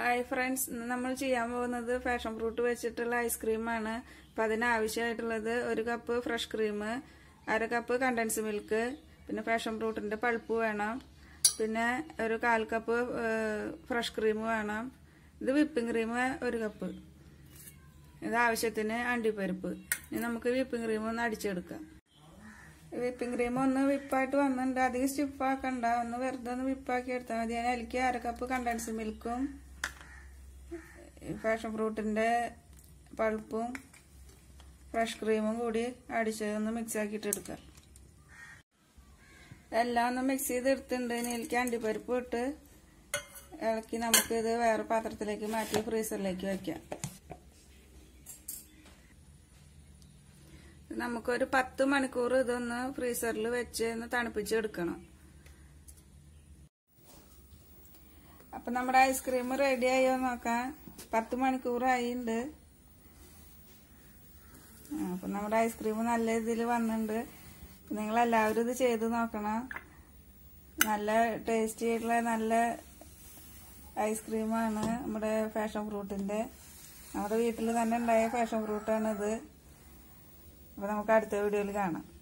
hi friends ഇന്ന് നമ്മൾ ചെയ്യാൻ പോകുന്നത് ഫാഷൻ ഫ്രൂട്ട് വെച്ചിട്ടുള്ള ഐസ്ക്രീമാണ് അപ്പം അതിനാവശ്യമായിട്ടുള്ളത് ഒരു കപ്പ് ഫ്രഷ് ക്രീം അര കപ്പ് കണ്ടൻസ് മിൽക്ക് പിന്നെ ഫാഷൻ ഫ്രൂട്ടിൻ്റെ പൾപ്പ് വേണം പിന്നെ ഒരു കാൽ കപ്പ് ഫ്രഷ് ക്രീം വേണം ഇത് വിപ്പിംഗ് ക്രീം ഒരു കപ്പ് ഇത് ആവശ്യത്തിന് അണ്ടിപ്പരിപ്പ് ഇനി നമുക്ക് വിപ്പിംഗ് ക്രീം ഒന്ന് അടിച്ചെടുക്കാം വിപ്പിംഗ് ക്രീം ഒന്ന് വിപ്പായിട്ട് വന്നിട്ടുണ്ട് അധികം സ്റ്റിപ്പാക്കണ്ട ഒന്ന് വെറുതെ ഒന്ന് വിപ്പാക്കി എടുത്താൽ മതി ഞാൻ അതിലേക്ക് അര കപ്പ് കണ്ടൻസ് മിൽക്കും ഫാഷൻ ഫ്രൂട്ടിൻ്റെ പൾപ്പും ഫ്രഷ് ക്രീമും കൂടി അടിച്ച് ഒന്ന് മിക്സ് ആക്കിയിട്ട് എടുക്കാം എല്ലാം ഒന്ന് മിക്സ് ചെയ്ത് എടുത്തിട്ടുണ്ട് ഇനി എനിക്ക് അണ്ടിപ്പരിപ്പ് ഇട്ട് ഇളക്കി നമുക്കിത് വേറെ പാത്രത്തിലേക്ക് മാറ്റി ഫ്രീസറിലേക്ക് വയ്ക്കാം നമുക്കൊരു പത്ത് മണിക്കൂർ ഇതൊന്ന് ഫ്രീസറിൽ വെച്ച് ഒന്ന് തണുപ്പിച്ചെടുക്കണം അപ്പൊ നമ്മുടെ ഐസ്ക്രീം റെഡി ആയോ നോക്കാം പത്ത് മണിക്കൂറായിണ്ട് അപ്പൊ നമ്മുടെ ഐസ്ക്രീം നല്ല ഇതിൽ വന്നിട്ടുണ്ട് നിങ്ങൾ എല്ലാവരും ഇത് ചെയ്ത് നോക്കണം നല്ല ടേസ്റ്റി ആയിട്ടുള്ള നല്ല ഐസ്ക്രീമാണ് നമ്മുടെ ഫാഷൻ ഫ്രൂട്ടിന്റെ നമ്മുടെ വീട്ടിൽ തന്നെ ഉണ്ടായ ഫാഷൻ ഫ്രൂട്ടാണിത് അപ്പൊ നമുക്ക് അടുത്ത വീഡിയോയിൽ കാണാം